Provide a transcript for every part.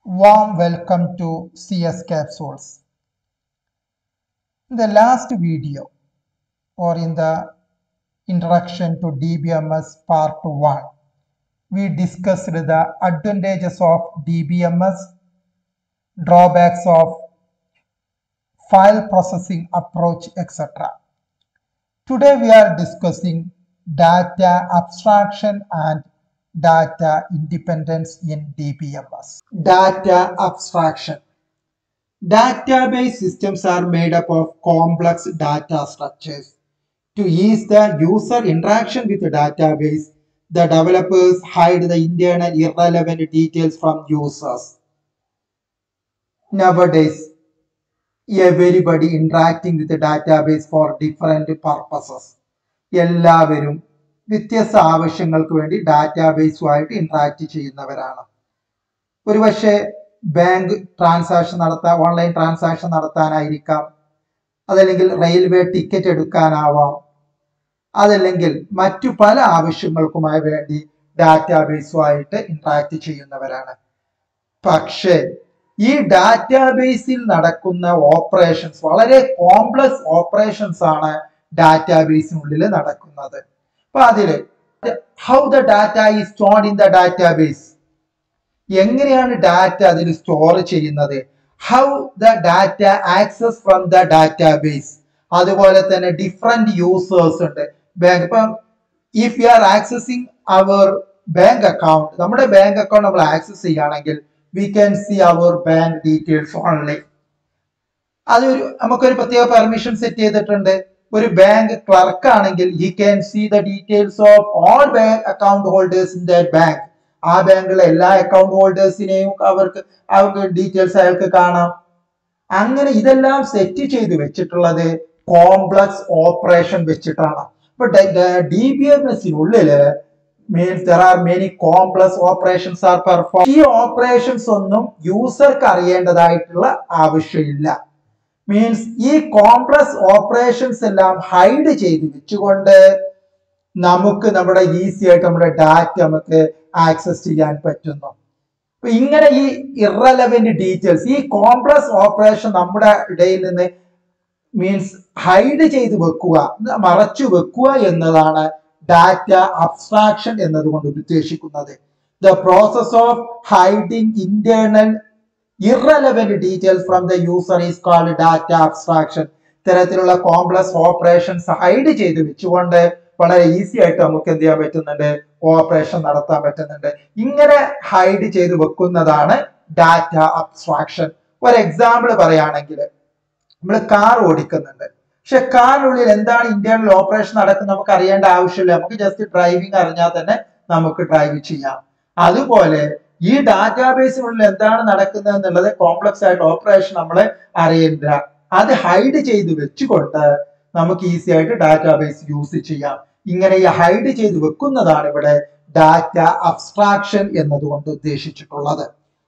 Warm welcome to CS Capsules. In the last video or in the introduction to DBMS part 1, we discussed the advantages of DBMS, drawbacks of file processing approach, etc. Today we are discussing data abstraction and data independence in DBMS. Data abstraction. Database systems are made up of complex data structures. To ease the user interaction with the database, the developers hide the internal irrelevant details from users. Nowadays, everybody interacting with the database for different purposes. എല്ലാവരും വ്യത്യസ്ത ആവശ്യങ്ങൾക്ക് വേണ്ടി ഡാറ്റാബേസുമായിട്ട് interact ചെയ്യുന്നവരാണ് ഒരുപക്ഷെ bank transaction നടത്താൻ online transaction നടത്താനായിരിക്കാം അതല്ലെങ്കിൽ railway ticket എടുക്കാനാവാം അതല്ലെങ്കിൽ മറ്റു പല ആവശ്യങ്ങൾക്കുമായി വേണ്ടി ഡാറ്റാബേസുമായിട്ട് ഇന്ററാക്ട് ചെയ്യുന്നവരാണ് പക്ഷേ ഈ ഡാറ്റാബേസിൽ നടക്കുന്ന ഓപ്പറേഷൻസ് വളരെ കോംപ്ലക്സ് ഓപ്പറേഷൻസ് ആണ് ഡാറ്റാബേസിനുള്ളിൽ നടക്കുന്നത് അപ്പൊ അതില് how the data is stored in the database എങ്ങനെയാണ് ഡാറ്റ അതിൽ സ്റ്റോർ ചെയ്യുന്നത് how the data access from the database അതുപോലെ തന്നെ ഡിഫറെന്റ് യൂസേഴ്സ് ഉണ്ട് ബാങ്ക് ഇപ്പം if you are accessing our bank account നമ്മുടെ ബാങ്ക് അക്കൗണ്ട് നമ്മൾ ആക്സസ് ചെയ്യുകയാണെങ്കിൽ we can see our bank details only അതൊരു നമുക്കൊരു പ്രത്യേക പെർമിഷൻ സെറ്റ് ചെയ്തിട്ടുണ്ട് ഒരു ബാങ്ക് ക്ലർക്ക് ആണെങ്കിൽ he can see the details of all bank account holders in that bank ആ ബാങ്കിലെ എല്ലാ അക്കൗണ്ട് ഹോൾഡേഴ്സിനെയും അവർക്ക് അവർക്ക് ഡീറ്റെയിൽസ് അയാൾക്ക് കാണാം അങ്ങനെ ഇതെല്ലാം സെറ്റ് ചെയ്ത് വെച്ചിട്ടുള്ളത് കോംപ്ലക്സ് ഓപ്പറേഷൻ വെച്ചിട്ടാണ് ഇപ്പൊ ഡി ബി എം എസിനുള്ളില് means there are many complex operations are perform ഈ ഓപ്പറേഷൻസ് ഒന്നും യൂസർക്ക് അറിയേണ്ടതായിട്ടുള്ള ആവശ്യമില്ല മീൻസ് ഈ കോംപ്ലക്സ് ഓപ്പറേഷൻസ് എല്ലാം ഹൈഡ് ചെയ്ത് വെച്ചുകൊണ്ട് നമുക്ക് നമ്മുടെ ഈസി ആയിട്ട് നമ്മുടെ ഡാറ്റ നമുക്ക് ആക്സസ് ചെയ്യാൻ പറ്റുന്നു അപ്പൊ ഇങ്ങനെ ഈ ഇറലവന്റ് ഡീറ്റെയിൽസ് ഈ കോംപ്ലക്സ് ഓപ്പറേഷൻ നമ്മുടെ ഇടയിൽ നിന്ന് മീൻസ് ഹൈഡ് ചെയ്ത് വെക്കുക മറച്ചു വെക്കുക എന്നതാണ് ഡാറ്റ അബ്സ്ട്രാക്ഷൻ എന്നതുകൊണ്ട് ഉദ്ദേശിക്കുന്നത് the process of hiding internal irrelevant details from the user is called data abstraction ഇത്തരത്തിലുള്ള കോംപ്ലക്സ് ഓപ്പറേഷൻസ് ഹൈഡ് ചെയ്ത് വെച്ചുകൊണ്ട് വളരെ ഈസി ആയിട്ട് നമുക്ക് എന്ത് ചെയ്യാൻ പറ്റുന്നുണ്ട് ഓപ്പറേഷൻ നടത്താൻ പറ്റുന്നുണ്ട് ഇങ്ങനെ ഹൈഡ് ചെയ്ത് വെക്കുന്നതാണ് ഡാറ്റ അബ്സ്ട്രാക്ഷൻ ഒരു എക്സാമ്പിൾ പറയുകയാണെങ്കിൽ നമ്മൾ കാർ ഓടിക്കുന്നുണ്ട് പക്ഷെ കാറിനുള്ളിൽ എന്താണ് ഇന്റേണൽ ഓപ്പറേഷൻ നടക്കുന്നത് നമുക്ക് അറിയേണ്ട ആവശ്യമില്ല നമുക്ക് ജസ്റ്റ് ഡ്രൈവിംഗ് അറിഞ്ഞാൽ തന്നെ നമുക്ക് ഡ്രൈവ് ചെയ്യാം അതുപോലെ ഈ ഡാറ്റാബേസിനുള്ളിൽ എന്താണ് നടക്കുന്നത് എന്നുള്ളത് കോംപ്ലക്സ് ആയിട്ട് ഓപ്പറേഷൻ നമ്മൾ അറിയേണ്ട അത് ഹൈഡ് ചെയ്ത് വെച്ചുകൊണ്ട് നമുക്ക് ഈസി ആയിട്ട് ഡാറ്റാബേസ് യൂസ് ചെയ്യാം ഇങ്ങനെ ഈ ഹൈഡ് ചെയ്ത് വെക്കുന്നതാണ് ഇവിടെ ഡാറ്റ അബ്സ്ട്രാക്ഷൻ എന്നതുകൊണ്ട് ഉദ്ദേശിച്ചിട്ടുള്ളത്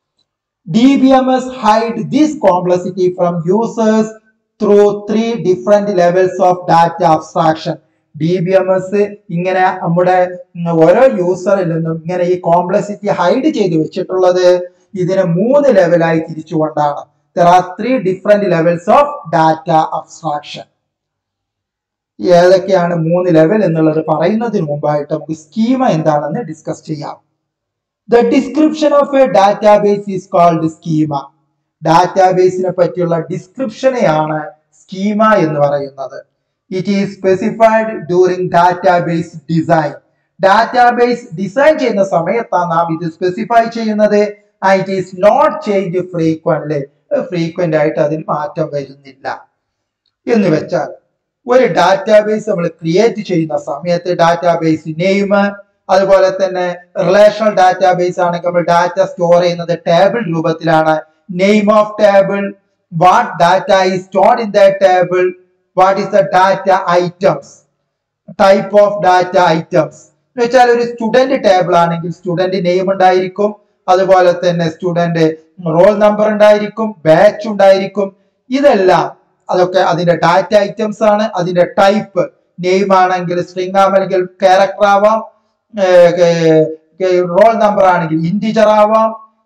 D B M S hide this complexity from users through three different levels of data abstraction D B M S ഇങ്ങനെ നമ്മുടെ ഓരോ യൂസറിൽ നിന്നും ഇങ്ങനെ ഈ കോംപ്ലക്സിറ്റി ഹൈഡ് ചെയ്ത് വെച്ചിട്ടുള്ളത് ഇതിനെ മൂന്ന് ലെവലായി തിരിച്ചുകൊണ്ടാണ് there are three different levels of data abstraction ഏതൊക്കെയാണ് മൂന്ന് ലെവൽ എന്നുള്ളത് പറയുന്നതിന് മുമ്പായിട്ട് നമുക്ക് സ്കീമ എന്താണെന്ന് ഡിസ്കസ് ചെയ്യാം the description of a database is called schema ഡാറ്റാബേസിനെ പറ്റിയുള്ള ഡിസ്ക്രിപ്ഷനെയാണ് സ്കീമ എന്ന് പറയുന്നത് it is specified during database design database design ചെയ്യുന്ന സമയത്താണ് നാം ഇത് സ്പെസിഫൈ ചെയ്യുന്നത് it is not change frequent frequent ആയിട്ട് അതിൽ മാറ്റം വരുന്നില്ല എന്ന് വെച്ചാൽ ഒരു ഡാറ്റാബേസ് നമ്മൾ ക്രിയേറ്റ് ചെയ്യുന്ന സമയത്ത് ഡാറ്റാബേസ് നെയിം അതുപോലെ തന്നെ റിലേഷണൽ ഡാറ്റാബേസ് ആണെങ്കിൽ നമ്മൾ ഡാറ്റ സ്റ്റോർ ചെയ്യുന്നത് ടേബിൾ രൂപത്തിലാണ് name of table what data is stored in the table what is the data items type of data items എന്ന് വെച്ചാൽ ഒരു സ്റ്റുഡന്റ് ടേബിൾ ആണെങ്കിൽ സ്റ്റുഡന്റ് നെയിം ഉണ്ടായിരിക്കും അതുപോലെ തന്നെ സ്റ്റുഡന്റ് റോൾ നമ്പർ ഉണ്ടായിരിക്കും ബാച്ച് ഉണ്ടായിരിക്കും ഇതെല്ലാം അതൊക്കെ അതിന്റെ ഡാറ്റ ഐറ്റംസ് ആണ് അതിന്റെ ടൈപ്പ് നെയിം ആണെങ്കിൽ സ്ട്രിംഗ് ആവാം അല്ലെങ്കിൽ ക്യാരക്ടർ ആവാം റോൾ നമ്പർ ആണെങ്കിൽ ഇൻറ്റിജർ ആവാം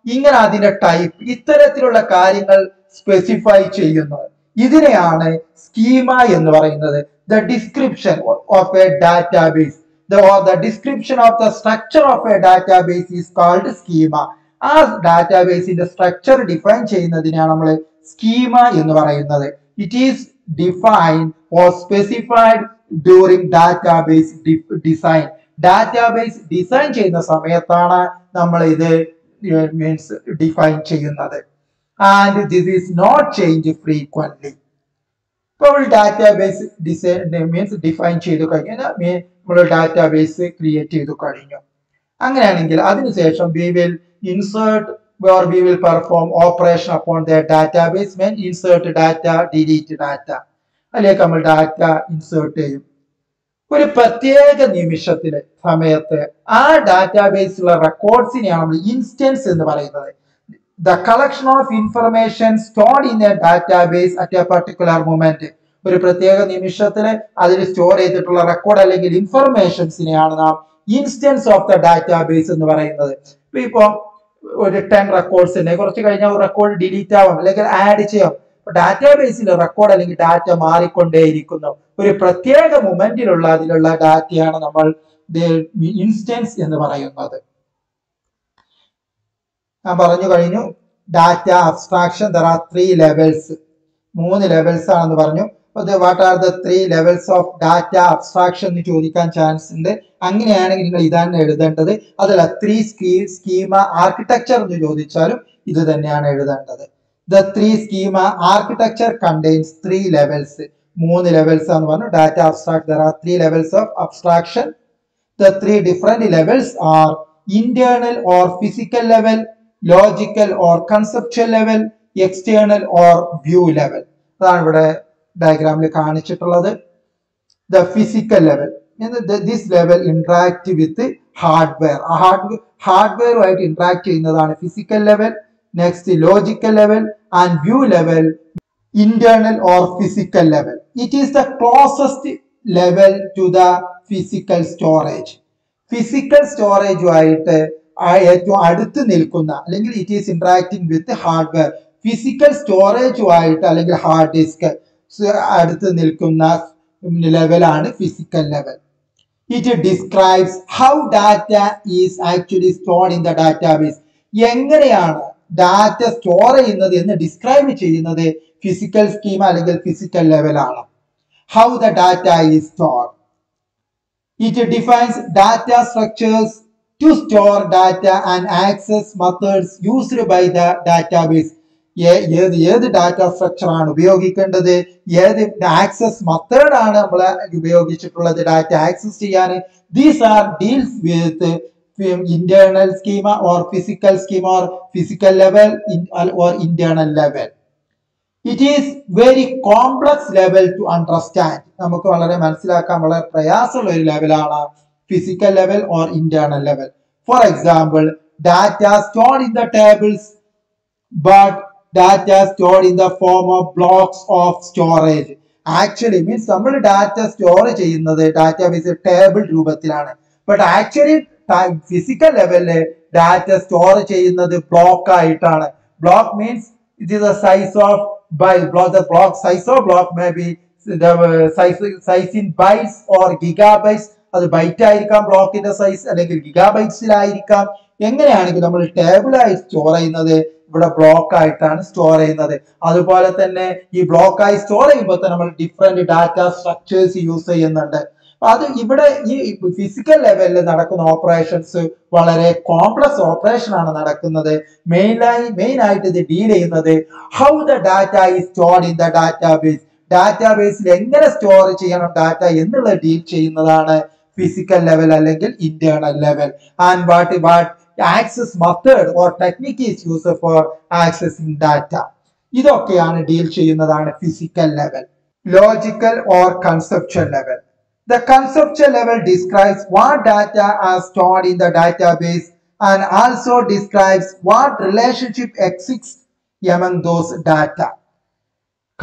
ഇങ്ങനെ അതിന്റെ ടൈപ്പ് ഇത്തരത്തിലുള്ള കാര്യങ്ങൾ സ്പെസിഫൈ ചെയ്യുന്നത് ഇതിനെയാണ് സ്കീമ എന്ന് പറയുന്നത് the description of a database the or the description of the structure of a database is called schema ആ ഡാറ്റാബേസിന്റെ സ്ട്രക്ചർ ഡിഫൈൻ ചെയ്യുന്നതിനാണ് നമ്മൾ സ്കീമ എന്ന് പറയുന്നത് it is define or specified during database design database design ചെയ്യുന്ന സമയത്താണ് നമ്മൾ ഇത് means define ചെയ്യുന്നത് and this is not change frequently ഇപ്പോൾ ഡാറ്റാബേസ് ഡിസൈൻ മീൻസ് ഡിഫൈൻ ചെയ്തു കഴിഞ്ഞാൽ നമ്മൾ ഡാറ്റാബേസ് ക്രിയേറ്റ് ചെയ്തു കഴിഞ്ഞു അങ്ങനെയാണെങ്കിൽ അതിനുശേഷം we will insert or we will perform operation upon their database when insert data delete data അതിലേക്ക് നമ്മൾ ഡാറ്റ ഇൻസേർട്ട് ചെയ്യും ഒരു പ്രത്യേക നിമിഷത്തില് സമയത്ത് ആ ഡാറ്റാബേസിലുള്ള റെക്കോർഡ്സിനെയാണ് നമ്മൾ ഇൻസ്റ്റൻസ് എന്ന് പറയുന്നത് the collection of information stored in a database at a particular moment ഒരു പ്രത്യേക നിമിഷത്തിൽ അതിൽ സ്റ്റോർ ചെയ്തിട്ടുള്ള റെക്കോർഡ് അല്ലെങ്കിൽ ഇൻഫർമേഷൻസിനെയാണ് നാം ഇൻസ്റ്റൻസ് ഓഫ് ദ ഡാറ്റാബേസ് എന്ന് പറയുന്നത് ഇപ്പൊ ഇപ്പൊ ഒരു ടെൻ റെക്കോർഡ്സ് ഉണ്ട് കുറച്ച് കഴിഞ്ഞാൽ റെക്കോർഡ് ഡിലീറ്റ് ആവാം അല്ലെങ്കിൽ ആഡ് ചെയ്യാം ഡാറ്റാബേസിൽ റെക്കോർഡ് അല്ലെങ്കിൽ ഡാറ്റ മാറിക്കൊണ്ടേയിരിക്കുന്നു ഒരു പ്രത്യേക മൊമെന്റിലുള്ള അതിലുള്ള ഡാറ്റയാണ് നമ്മൾ ഇൻസ്റ്റൻസ് എന്ന് പറയുന്നത് ഞാൻ പറഞ്ഞു കഴിഞ്ഞു data abstraction there are three levels മൂന്ന് ലെവൽസ് ആണെന്ന് പറഞ്ഞു what are the three levels of data abstraction എന്ന് ചോദിക്കാൻ ചാൻസ് ഉണ്ട് അങ്ങനെയാണെങ്കിൽ നിങ്ങൾ ഇതാണ് എഴുതേണ്ടത് അതല്ല ത്രീ സ്കീ സ്കീമ ആർക്കിടെക്ചർ എന്ന് ചോദിച്ചാലും ഇത് തന്നെയാണ് എഴുതേണ്ടത് the three schema architecture contains three levels മൂന്ന് ലെവൽസ് എന്ന് പറഞ്ഞു data abstract there are three levels of abstraction the three different levels are internal or physical level logical or conceptual level external or view level അതാണ് ഇവിടെ ഡയഗ്രാമിൽ കാണിച്ചിട്ടുള്ളത് the physical level this level interact with hardware hard ഹാർഡ്വെയറുമായിട്ട് interact ചെയ്യുന്നതാണ് physical level next logical level and view level internal or physical level it is the closest level to the physical storage physical സ്റ്റോറേജുമായിട്ട് ഏറ്റവും അടുത്ത് നിൽക്കുന്ന അല്ലെങ്കിൽ it is interacting with hardware physical സ്റ്റോറേജുമായിട്ട് അല്ലെങ്കിൽ hard disk അടുത്ത് നിൽക്കുന്ന ലെവലാണ് physical level it describes how data is actually stored in the database എങ്ങനെയാണ് ഡാറ്റ സ്റ്റോർ ചെയ്യുന്നത് എന്ന് ഡിസ്ക്രൈബ് ചെയ്യുന്നത് ഫിസിക്കൽ സ്കീം അല്ലെങ്കിൽ ഫിസിക്കൽ ലെവലാണ് how the data is stored it defines data structures to store data and access methods used by the database ഏത് ഏത് data structure ആണ് ഉപയോഗിക്കേണ്ടത് ഏത് ആക്സസ് മെത്തേഡ് ആണ് നമ്മൾ ഉപയോഗിച്ചിട്ടുള്ളത് ഡാറ്റ ആക്സസ് ചെയ്യാൻ these are deals with internal schema or physical schema or physical level or internal level it is very complex level to understand നമുക്ക് വളരെ മനസ്സിലാക്കാൻ വളരെ പ്രയാസമുള്ള ഒരു ലെവലാണ് physical level or internal level for example data stored in the tables but data stored in the form of blocks of storage actually means നമ്മൾ data store ചെയ്യുന്നത് database table രൂപത്തിലാണ് but actually physical ലെവലില് data store ചെയ്യുന്നത് block ആയിട്ടാണ് block means it is the size of by block the block size of block may be size size in bytes or gigabytes അത് byte ആയിരിക്കാം ബ്ലോക്കിന്റെ size അല്ലെങ്കിൽ ഗിഗാബൈറ്റ്സിലായിരിക്കാം എങ്ങനെയാണെങ്കിൽ നമ്മൾ ടേബിളായി store ചെയ്യുന്നത് ഇവിടെ block ആയിട്ടാണ് സ്റ്റോർ ചെയ്യുന്നത് അതുപോലെ തന്നെ ഈ ബ്ലോക്ക് ആയി സ്റ്റോർ ചെയ്യുമ്പോൾ തന്നെ നമ്മൾ ഡിഫറെന്റ് ഡാറ്റ സ്ട്രക്ചേഴ്സ് യൂസ് ചെയ്യുന്നുണ്ട് അത് ഇവിടെ ഈ ഫിസിക്കൽ ലെവലിൽ നടക്കുന്ന ഓപ്പറേഷൻസ് വളരെ കോംപ്ലക്സ് ഓപ്പറേഷൻ ആണ് നടക്കുന്നത് മെയിനായി മെയിൻ ആയിട്ട് ഇത് ഡീൽ ചെയ്യുന്നത് how the data is stored in the database ഡാറ്റാബേസിൽ എങ്ങനെ സ്റ്റോർ ചെയ്യണം ഡാറ്റ എന്നുള്ളത് ഡീൽ ചെയ്യുന്നതാണ് ഫിസിക്കൽ ലെവൽ അല്ലെങ്കിൽ internal level and what what access method or technique is use for accessing data ഇതൊക്കെയാണ് ഡീൽ ചെയ്യുന്നതാണ് physical level logical or conceptual level The conceptual level describes what data are stored in the database and also describes what relationship exists among those data.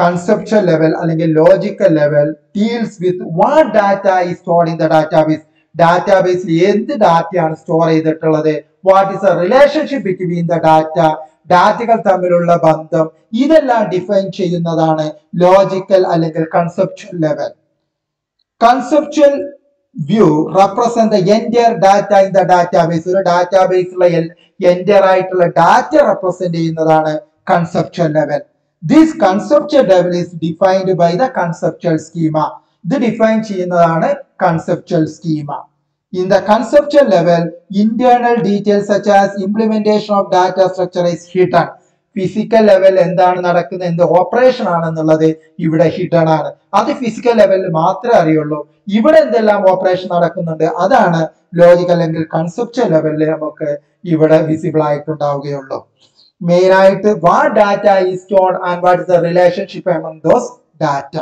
Conceptual level അല്ലെങ്കിൽ logical level deals with what data is stored in the database. ഡാറ്റാബേസിൽ എന്ത് ഡാറ്റയാണ് store ചെയ്തിട്ടുള്ളത് what is a relationship between the data ഡാറ്റകൾ തമ്മിലുള്ള ബന്ധം ഇതെല്ലാം define ചെയ്യുന്നതാണ് ലോജിക്കൽ അല്ലെങ്കിൽ conceptual level conceptual view represent the entire data in the database ഒരു ഡാറ്റാബേസിലുള്ള എൻറ്റയർ ആയിട്ടുള്ള ഡാറ്റ റെപ്രസെന്റ് ചെയ്യുന്നതാണ് conceptual level this conceptual level is defined by the conceptual schema ഇത് ഡിഫൈൻ ചെയ്യുന്നതാണ് conceptual schema in the conceptual level internal details such as implementation of data structure is hidden physical level എന്താണ് നടക്കുന്നത് എന്ത് operation ആണെന്നുള്ളത് ഇവിടെ hidden ആണ് അത് physical ലെവലിൽ മാത്രമേ അറിയുള്ളൂ ഇവിടെ എന്തെല്ലാം ഓപ്പറേഷൻ നടക്കുന്നുണ്ട് അതാണ് ലോജിക്കൽ അല്ലെങ്കിൽ കൺസെപ്ച്വൽ ലെവലിൽ നമുക്ക് ഇവിടെ വിസിബിൾ ആയിട്ടുണ്ടാവുകയുള്ളൂ മെയിൻ ആയിട്ട് what data is stored and what is the relationship among those data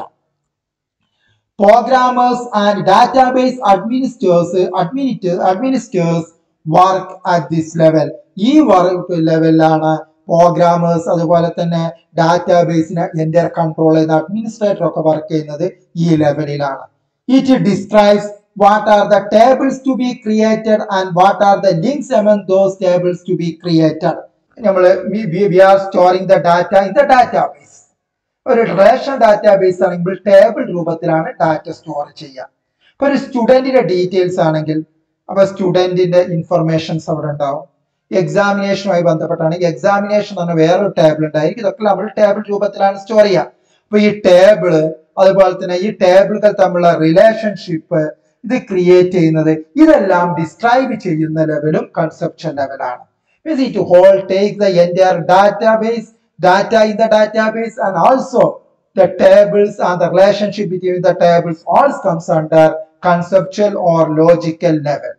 programmers and database administrators administrators administrators work at this level ഈ വർക്ക് ലെവലിലാണ് പ്രോഗ്രാമേഴ്സ് അതുപോലെ തന്നെ ഡാറ്റാബേസിനെ എൻ്റെ കൺട്രോൾ ചെയ്യുന്ന അഡ്മിനിസ്ട്രേറ്റർ ഒക്കെ വർക്ക് ചെയ്യുന്നത് ഈ ലെവലിലാണ് it describes what are the tables to be created and what are the links among those tables to be created നമ്മൾ we are storing the data in the database ഒരു relation database ആണെങ്കിൽ table രൂപത്തിലാണ് data store ചെയ്യുക ഇപ്പൊ ഒരു സ്റ്റുഡന്റിന്റെ details ആണെങ്കിൽ അപ്പൊ സ്റ്റുഡന്റിന്റെ informations അവിടെ ഉണ്ടാവും എക്സാമിനേഷനുമായി ബന്ധപ്പെട്ടാണെങ്കിൽ എക്സാമിനേഷൻ എന്ന് വേറൊരു ടേബിൾ ഉണ്ടായിരിക്കും ഇതൊക്കെ നമ്മൾ ടേബിൾ രൂപത്തിലാണ് സ്റ്റോർ ചെയ്യുക അപ്പൊ ഈ ടേബിള് അതുപോലെ തന്നെ ഈ ടേബിളുകൾ തമ്മിലുള്ള റിലേഷൻഷിപ്പ് ഇത് ക്രിയേറ്റ് ചെയ്യുന്നത് ഇതെല്ലാം ഡിസ്ക്രൈബ് ചെയ്യുന്ന ലെവലും കൺസെപ്ഷൻ ലെവലാണ് to hold take the entire database data in the database and also the tables and the relationship between the tables all comes under conceptual or logical level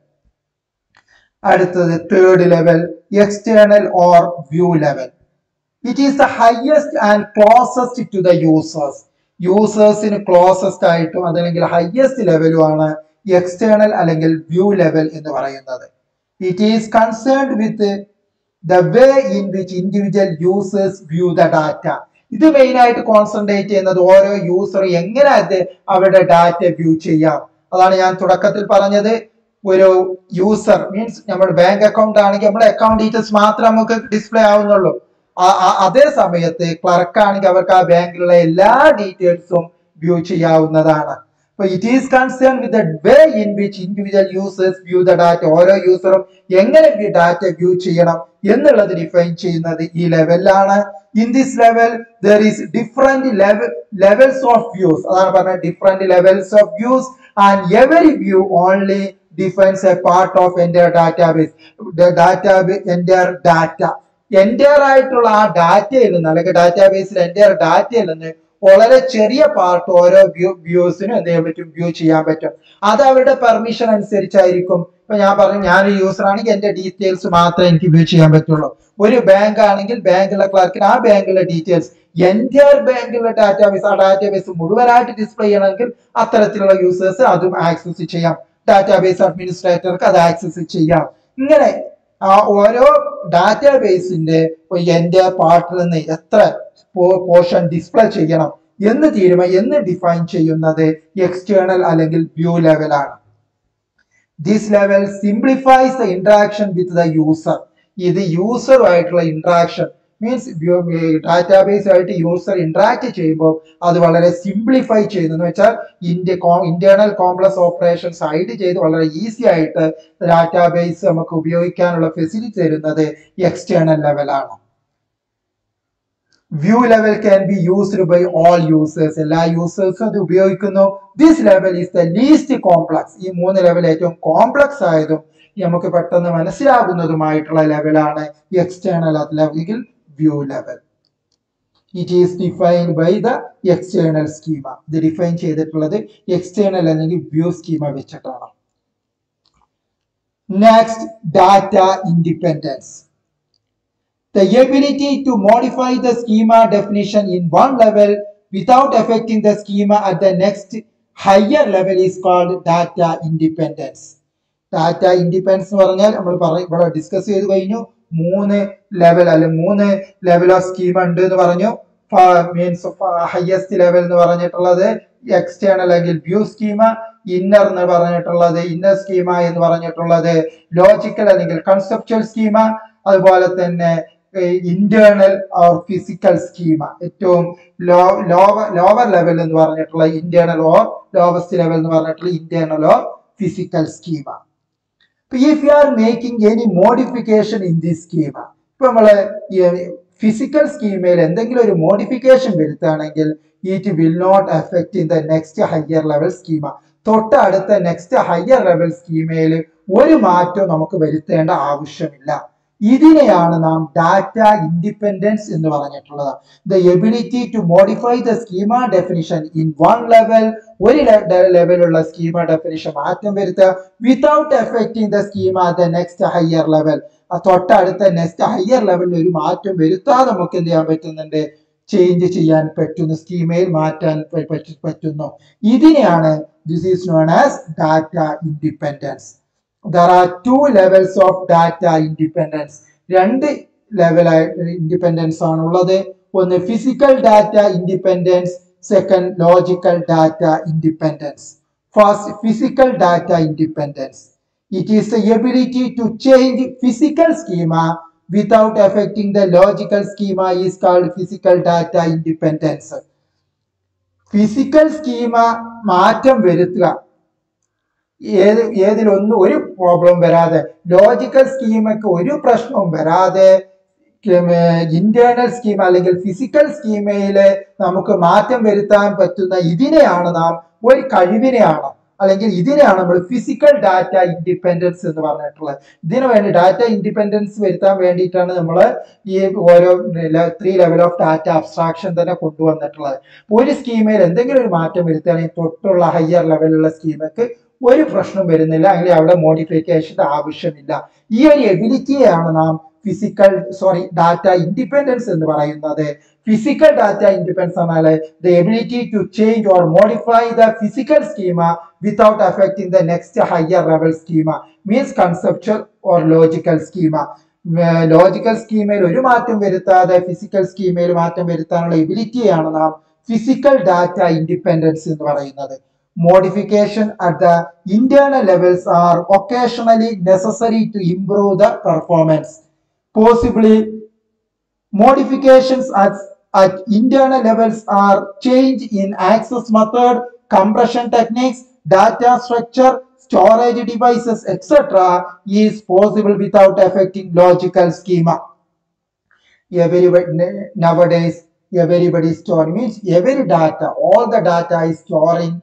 അടുത്തത് third level external or view level it is the highest and closest to the users യൂസേഴ്സിന് closest ആയിട്ടും അതല്ലെങ്കിൽ highest ലെവലുമാണ് external അല്ലെങ്കിൽ view level എന്ന് പറയുന്നത് it is concerned with the way in which individual users view the data ഇത് main ആയിട്ട് concentrate ചെയ്യുന്നത് ഓരോ യൂസർ എങ്ങനെ അത് അവരുടെ ഡാറ്റ വ്യൂ ചെയ്യാം അതാണ് ഞാൻ തുടക്കത്തിൽ പറഞ്ഞത് ഒരു യൂസർ മീൻസ് നമ്മുടെ ബാങ്ക് അക്കൗണ്ട് ആണെങ്കിൽ നമ്മുടെ അക്കൗണ്ട് ഡീറ്റെയിൽസ് മാത്രമേ നമുക്ക് ഡിസ്പ്ലേ ആവുന്നുള്ളൂ അതേ സമയത്ത് ക്ലർക്ക് ആണെങ്കിൽ അവർക്ക് ആ ബാങ്കിലുള്ള എല്ലാ ഡീറ്റെയിൽസും വ്യൂ ചെയ്യാവുന്നതാണ് അപ്പൊ it is concern with the way in which individual users view the data ഓരോ യൂസറും എങ്ങനെ ഡാറ്റ വ്യൂ ചെയ്യണം എന്നുള്ളത് ഡിഫൈൻ ചെയ്യുന്നത് ഈ ലെവലിലാണ് in this level there is different level levels of views അതാണ് പറഞ്ഞത് different levels of views and every view only defines a part of എൻ്റെ ഡാറ്റാബേസ് ഡാറ്റാബേസ് എൻ്റെ ഡാറ്റ എൻ്റെയർ ആയിട്ടുള്ള ആ ഡാറ്റയിൽ നിന്ന് അല്ലെങ്കിൽ ഡാറ്റാബേസിൽ എൻ്റെയർ ഡാറ്റയിൽ നിന്ന് വളരെ ചെറിയ പാർട്ട് ഓരോ വ്യൂ വ്യൂസിനും എന്ത് ചെയ്യാൻ പറ്റും വ്യൂ ചെയ്യാൻ പറ്റും അത് അവരുടെ പെർമിഷൻ അനുസരിച്ചായിരിക്കും ഇപ്പൊ ഞാൻ പറഞ്ഞു ഞാൻ യൂസർ ആണെങ്കിൽ എന്റെ ഡീറ്റെയിൽസ് മാത്രമേ എനിക്ക് വ്യൂ ചെയ്യാൻ പറ്റുള്ളൂ ഒരു ബാങ്ക് ആണെങ്കിൽ ബാങ്കിലെ ക്ലർക്കിന് ആ ബാങ്കിലെ ഡീറ്റെയിൽസ് എൻറ്റയർ ബാങ്കിലെ ഡാറ്റാബേസ് ആ ഡാറ്റാബേസ് മുഴുവനായിട്ട് ഡിസ്പ്ലേ ചെയ്യണമെങ്കിൽ അത്തരത്തിലുള്ള യൂസേഴ്സ് അതും ആക്സസ് ചെയ്യാം ഡാറ്റാബേസ് അഡ്മിനിസ്ട്രേറ്റർക്ക് അത് ആക്സസ് ചെയ്യാം ഇങ്ങനെ ആ ഓരോ ഡാറ്റാബേസിന്റെ എന്റെ പാർട്ടിൽ നിന്ന് എത്ര പോർഷൻ ഡിസ്പ്ലേ ചെയ്യണം എന്ന് തീരുമാനം എന്ന് ഡിഫൈൻ ചെയ്യുന്നത് എക്സ്റ്റേണൽ അല്ലെങ്കിൽ വ്യൂ ലെവലാണ് this level simplifies the interaction with the user ഇത് യൂസറുമായിട്ടുള്ള ഇന്ററാക്ഷൻ മീൻസ് ഡാറ്റാബേസ് ആയിട്ട് യൂസർ ഇന്ററാക്ട് ചെയ്യുമ്പോൾ അത് വളരെ സിംപ്ലിഫൈ ചെയ്യുന്നു എന്ന് വെച്ചാൽ ഇന്ത്യ ഇന്റേണൽ കോംപ്ലക്സ് ഓപ്പറേഷൻസ് ഹൈഡ് ചെയ്ത് വളരെ ഈസി ആയിട്ട് ഡാറ്റാബേസ് നമുക്ക് ഉപയോഗിക്കാനുള്ള ഫെസിലിറ്റി തരുന്നത് എക്സ്റ്റേണൽ ലെവലാണ് view level can be used by all users എല്ലാ യൂസേഴ്സും അത് ഉപയോഗിക്കുന്നു this level is the least complex ഈ മൂന്ന് ലെവൽ ഏറ്റവും കോംപ്ലക്സ് ആയതും നമുക്ക് പെട്ടെന്ന് മനസ്സിലാകുന്നതുമായിട്ടുള്ള ലെവലാണ് എക്സ്റ്റേണൽ അല്ലെങ്കിൽ view level it is defined by the external schema ഇത് ഡിഫൈൻ ചെയ്തിട്ടുള്ളത് എക്സ്റ്റേണൽ അല്ലെങ്കിൽ വ്യൂ സ്കീമ വെച്ചിട്ടാണ് next data independence the ability to modify the schema definition in one level without affecting the schema at the next higher level is called data independence. Data independence എന്ന് പറഞ്ഞാൽ നമ്മൾ പറ ഇവിടെ discuss ചെയ്ത് കഴിഞ്ഞു മൂന്ന് level അല്ലെ മൂന്ന് ലെവൽ ഓഫ് സ്കീം ഉണ്ട് എന്ന് പറഞ്ഞു മീൻസ് ഹയസ്റ്റ് ലെവൽ എന്ന് പറഞ്ഞിട്ടുള്ളത് എക്സ്റ്റേണൽ അല്ലെങ്കിൽ വ്യൂ സ്കീമ ഇന്നർ എന്ന് പറഞ്ഞിട്ടുള്ളത് ഇന്നർ സ്കീമ എന്ന് പറഞ്ഞിട്ടുള്ളത് ലോജിക്കൽ അല്ലെങ്കിൽ കൺസെപ്ച്വൽ സ്കീമ അതുപോലെ തന്നെ ഇന്റേണൽ ഓർ ഫിസിക്കൽ സ്കീമ ഏറ്റവും ലോ ലോവർ ലോവർ ലെവൽ എന്ന് പറഞ്ഞിട്ടുള്ള ഇന്റേണൽ ഓർ ലോവസ്റ്റ് ലെവൽ എന്ന് പറഞ്ഞിട്ടുള്ള internal or physical schema if you are making any modification in the schema ഇപ്പൊ നമ്മള് ഫിസിക്കൽ സ്കീമയിൽ എന്തെങ്കിലും ഒരു മോഡിഫിക്കേഷൻ വരുത്തുകയാണെങ്കിൽ it will not affect in the next higher level schema തൊട്ടടുത്ത നെക്സ്റ്റ് ഹയർ ലെവൽ സ്കീമയിൽ ഒരു മാറ്റവും നമുക്ക് വരുത്തേണ്ട ആവശ്യമില്ല ഇതിനെയാണ് നാം ഡാറ്റ ഇൻഡിപെൻഡൻസ് എന്ന് പറഞ്ഞിട്ടുള്ളത് the ability to modify the schema definition in one level ഒരു ലെവലുള്ള സ്കീമ ഡെഫിനിഷൻ മാറ്റം വരുത്തുക without affecting the schema the next higher level തൊട്ടടുത്ത നെക്സ്റ്റ് ഹയർ ലെവലിൽ ഒരു മാറ്റം വരുത്താതെ നമുക്ക് എന്ത് ചെയ്യാൻ പറ്റുന്നുണ്ട് ചേഞ്ച് ചെയ്യാൻ പറ്റുന്നു സ്കീമയിൽ മാറ്റാൻ പ- പറ്റു- പറ്റുന്നു ഇതിനെയാണ് this is known as data independence there are two levels of data independence രണ്ട് ലെവലായി ഇൻഡിപെൻഡൻസ് ആണുള്ളത് ഒന്ന് physical data independence second logical data independence first physical data independence it is the ability to change physical schema without affecting the logical schema is called physical data independence physical schema മാറ്റം വരുത്തുക ഏത് ഏതിലൊന്നും ഒരു problem വരാതെ logical സ്കീമയ്ക്ക് ഒരു പ്രശ്നവും വരാതെ internal schema അല്ലെങ്കിൽ physical സ്കീമയില് നമുക്ക് മാറ്റം വരുത്താൻ പറ്റുന്ന ഇതിനെയാണ് നാം ഒരു കഴിവിനെയാണ് അല്ലെങ്കിൽ ഇതിനെയാണ് നമ്മൾ ഫിസിക്കൽ ഡാറ്റ ഇൻഡിപെൻഡൻസ് എന്ന് പറഞ്ഞിട്ടുള്ളത് ഇതിനു വേണ്ടി ഡാറ്റ ഇൻഡിപെൻഡൻസ് വരുത്താൻ വേണ്ടിയിട്ടാണ് നമ്മൾ ഈ ഓരോ three level of data abstraction തന്നെ കൊണ്ടുവന്നിട്ടുള്ളത് ഒരു സ്കീമയിൽ എന്തെങ്കിലും ഒരു മാറ്റം വരുത്തുകയാണെങ്കിൽ തൊട്ടുള്ള ഹയർ ലെവലുള്ള സ്കീമക്ക് ഒരു പ്രശ്നം വരുന്നില്ല അല്ലെങ്കിൽ അവിടെ മോഡിഫിക്കേഷന്റെ ആവശ്യമില്ല ഈ ഒരു എബിലിറ്റിയെയാണ് നാം ഫിസിക്കൽ സോറി ഡാറ്റ ഇൻഡിപെൻഡൻസ് എന്ന് പറയുന്നത് ഫിസിക്കൽ ഡാറ്റ ഇൻഡിപെൻഡൻസ് എന്നാൽ the ability to change or modify the physical schema without affecting the next higher level schema means conceptual or logical schema logical സ്കീമയിൽ ഒരു മാറ്റം വരുത്താതെ ഫിസിക്കൽ സ്കീമയിൽ മാറ്റം വരുത്താനുള്ള എബിലിറ്റിയാണ് നാം ഫിസിക്കൽ ഡാറ്റ ഇൻഡിപെൻഡൻസ് എന്ന് പറയുന്നത് modification at the internal levels are occasionally necessary to improve the performance. Possibly, modifications at, at internal levels are change in access method, compression techniques, data structure, storage devices, etc. is possible without affecting logical schema. Everybody, nowadays, everybody storing means every data, all the data is storing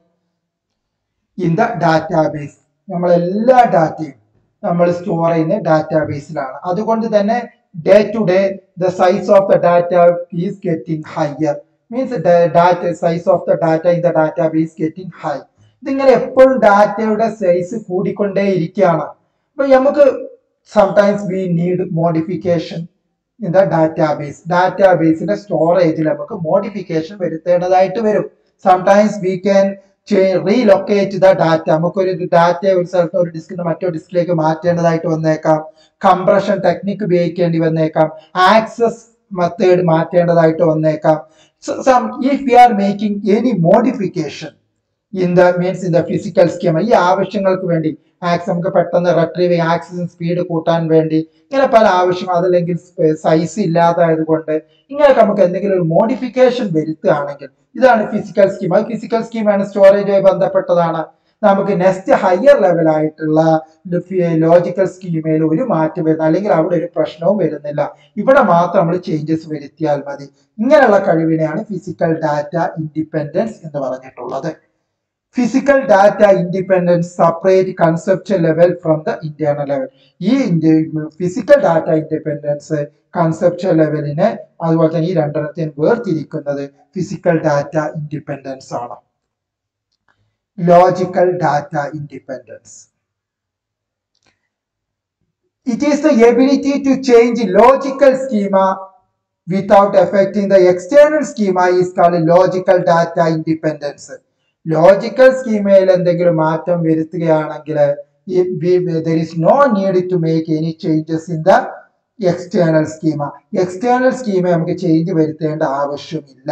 in the database നമ്മൾ എല്ലാ ഡാറ്റയും നമ്മൾ store ചെയ്യുന്ന ഡാറ്റാബേസിലാണ് അതുകൊണ്ട് തന്നെ day to day the size of the data is getting higher means data size of the data in the database getting high ഇതിങ്ങനെ എപ്പോഴും ഡാറ്റയുടെ സൈസ് കൂടിക്കൊണ്ടേ ഇരിക്കുകയാണ് അപ്പൊ നമുക്ക് sometimes we need modification in the database ഡാറ്റാബേസിന്റെ സ്റ്റോറേജിൽ നമുക്ക് മോഡിഫിക്കേഷൻ വരുത്തേണ്ടതായിട്ട് വരും sometimes we can relocate the data നമുക്കൊരു ഡാറ്റ ഒരു സ്ഥലത്ത് ഒരു ഡിസ്കിന് മറ്റൊരു ഡിസ്കിലേക്ക് മാറ്റേണ്ടതായിട്ട് വന്നേക്കാം കംപ്രഷൻ ടെക്നിക്ക് ഉപയോഗിക്കേണ്ടി വന്നേക്കാം ആക്സസ് മെത്തേഡ് മാറ്റേണ്ടതായിട്ട് വന്നേക്കാം if you are making any modification in the means in the physical scheme ഈ ആവശ്യങ്ങൾക്ക് വേണ്ടി ആക്സ് നമുക്ക് പെട്ടെന്ന് റിട്രീവ് ആക്സസും സ്പീഡ് കൂട്ടാൻ വേണ്ടി ഇങ്ങനെ പല ആവശ്യം അതല്ലെങ്കിൽ സൈസ് ഇല്ലാതായത് കൊണ്ട് ഇങ്ങനെയൊക്കെ നമുക്ക് എന്തെങ്കിലും ഒരു മോഡിഫിക്കേഷൻ വരുത്തുകയാണെങ്കിൽ ഇതാണ് ഫിസിക്കൽ സ്കീം അത് ഫിസിക്കൽ സ്കീമാണ് സ്റ്റോറേജുമായി ബന്ധപ്പെട്ടതാണ് നമുക്ക് നെക്സ്റ്റ് ഹയർ ലെവൽ ആയിട്ടുള്ള ലോജിക്കൽ സ്കീമയിൽ ഒരു മാറ്റം വരുന്ന അല്ലെങ്കിൽ അവിടെ ഒരു പ്രശ്നവും വരുന്നില്ല ഇവിടെ മാത്രം നമ്മൾ ചേഞ്ചസ് വരുത്തിയാൽ മതി ഇങ്ങനെയുള്ള കഴിവിനെയാണ് ഫിസിക്കൽ ഡാറ്റ ഇൻഡിപെൻഡൻസ് എന്ന് പറഞ്ഞിട്ടുള്ളത് physical data independence separate conceptual level from the internal level ഈ ഫിസിക്കൽ ഡാറ്റ ഇൻഡിപെൻഡൻസ് കൺസെപ്റ്റൽ ലെവലിനെ അതുപോലെ തന്നെ ഈ രണ്ടെണ്ണത്തിന് വേർതിരിക്കുന്നത് ഫിസിക്കൽ ഡാറ്റ ഇൻഡിപെൻഡൻസ് ആണ് logical data independence It is the ability to change logical schema without affecting the external schema is called logical data independence. Logical സ്കീമയിൽ എന്തെങ്കിലും മാറ്റം വരുത്തുകയാണെങ്കിൽ there is no need to make any changes in the external schema external schema നമുക്ക് change വരുത്തേണ്ട ആവശ്യമില്ല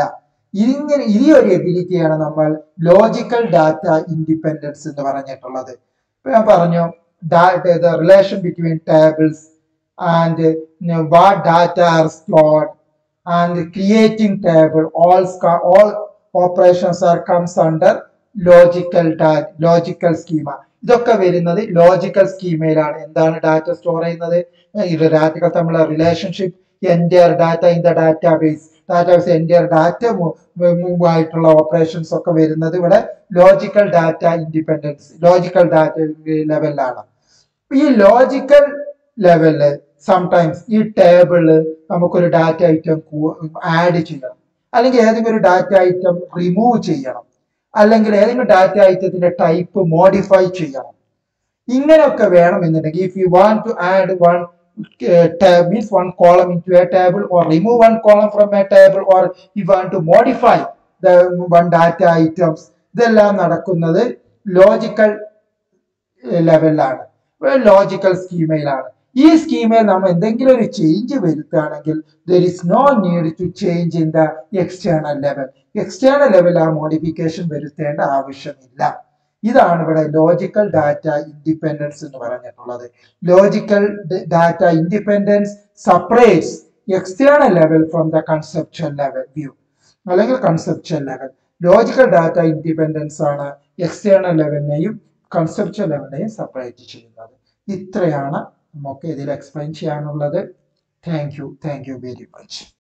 ഇങ്ങനെ ഈ ഒരു എബിലിറ്റിയാണ് നമ്മൾ ലോജിക്കൽ ഡാറ്റ ഇൻഡിപെൻഡൻസ് എന്ന് പറഞ്ഞിട്ടുള്ളത് ഇപ്പൊ ഞാൻ പറഞ്ഞു the relation between tables and what data are stored and creating table all all operations are comes under logical logical schema ഇതൊക്കെ വരുന്നത് ലോജിക്കൽ സ്കീമയിലാണ് എന്താണ് ഡാറ്റ സ്റ്റോർ ചെയ്യുന്നത് ഇത് ഡാറ്റകൾ തമ്മിലുള്ള relationship entire data in the database database entire data ആയിട്ടുള്ള operations ഒക്കെ വരുന്നത് ഇവിടെ logical data independence logical data ലെവലിലാണ് ഈ ലോജിക്കൽ ലെവലില് സംടൈംസ് ഈ ടേബിളില് നമുക്കൊരു ഡാറ്റ ഐറ്റം ആഡ് ചെയ്യണം അല്ലെങ്കിൽ ഏതെങ്കിലും ഒരു ഡാറ്റ ഐറ്റം റിമൂവ് ചെയ്യണം അല്ലെങ്കിൽ ഏതെങ്കിലും ഡാറ്റ ഐറ്റത്തിന്റെ ടൈപ്പ് മോഡിഫൈ ചെയ്യണം ഇങ്ങനെയൊക്കെ വേണമെന്നുണ്ടെങ്കിൽ if you want to add one means one column into a table or remove one column from a table or you want to modify the one data items ഇതെല്ലാം നടക്കുന്നത് logical ലെവലിലാണ് logical സ്കീമയിലാണ് ഈ സ്കീമയിൽ നമ്മൾ എന്തെങ്കിലും ഒരു change വരുത്തുകയാണെങ്കിൽ there is no need to change in the external level external level ആ modification വരുത്തേണ്ട ആവശ്യമില്ല ഇതാണ് ഇവിടെ ലോജിക്കൽ ഡാറ്റ ഇൻഡിപെൻഡൻസ് എന്ന് പറഞ്ഞിട്ടുള്ളത് logical data independence separates external level from the conceptual level view അല്ലെങ്കിൽ conceptual level logical data independence ആണ് external ലെവലിനെയും കൺസെപ്ച്വൽ ലെവലിനെയും സെപ്പറേറ്റ് ചെയ്യുന്നത് ഇത്രയാണ് നമുക്ക് ഇതിൽ എക്സ്പ്ലെയിൻ ചെയ്യാനുള്ളത് thank you thank you very much